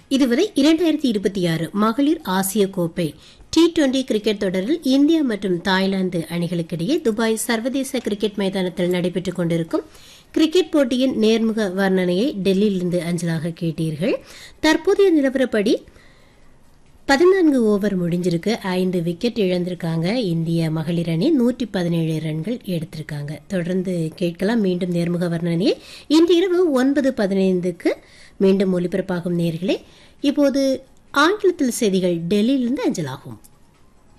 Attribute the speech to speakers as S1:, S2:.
S1: இதுவரை இரண்டாயிரத்தி இருபத்தி ஆறு மகளிர் ஆசிய கோப்பை டி டுவெண்டி கிரிக்கெட் தொடரில் இந்தியா மற்றும் தாய்லாந்து அணிகளுக்கிடையே துபாய் சர்வதேச கிரிக்கெட் மைதானத்தில் நடைபெற்றுக் கொண்டிருக்கும் கிரிக்கெட் போட்டியின் நேர்முக வர்ணனையை டெல்லியிலிருந்து அஞ்சலாக கேட்டீர்கள் தற்போதைய நிலவரப்படி பதினான்கு ஓவர் முடிஞ்சிருக்கு ஐந்து விக்கெட் இழந்திருக்காங்க இந்திய மகளிர் அணி நூற்றி பதினேழு ரன்கள் எடுத்திருக்காங்க தொடர்ந்து கேட்கலாம் மீண்டும் நேர்முக வர்ணனையை இன்று இரவு ஒன்பது பதினைந்துக்கு மீண்டும் ஒலிபரப்பாகும் நேர்களே இப்போது ஆங்கிலத்தில் செய்திகள் டெல்லியிலிருந்து அஞ்சலாகும்